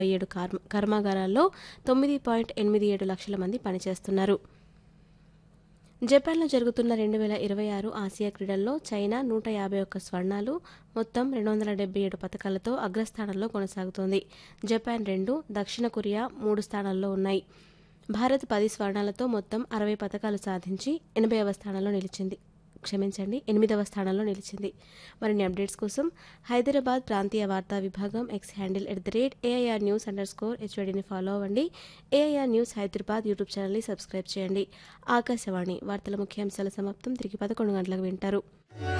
ఏడు కర్మ కర్మాగారాల్లో తొమ్మిది పాయింట్ ఎనిమిది ఏడు లక్షల మంది పనిచేస్తున్నారు జపాన్లో జరుగుతున్న రెండు వేల ఇరవై ఆరు ఆసియా క్రీడల్లో చైనా నూట యాభై ఒక్క స్వర్ణాలు మొత్తం రెండు వందల డెబ్బై ఏడు పథకాలతో అగ్రస్థానంలో కొనసాగుతోంది జపాన్ రెండు దక్షిణ కొరియా మూడు స్థానాల్లో ఉన్నాయి భారత్ పది స్వర్ణాలతో మొత్తం అరవై పథకాలు సాధించి ఎనభైవ స్థానంలో నిలిచింది క్షమించండి ఎనిమిదవ స్థానంలో నిలిచింది మరిన్ని అప్డేట్స్ కోసం హైదరాబాద్ ప్రాంతీయ వార్తా విభాగం X handle at the rate AIR news under score హెచ్వడిని ఫాలో అవ్వండి ఏఐఆర్ న్యూస్ హైదరాబాద్ యూట్యూబ్ ఛానల్ని సబ్స్క్రైబ్ చేయండి ఆకాశవాణి వార్తల ముఖ్యాంశాల సమాప్తం తిరిగి పదకొండు గంటలకు వింటారు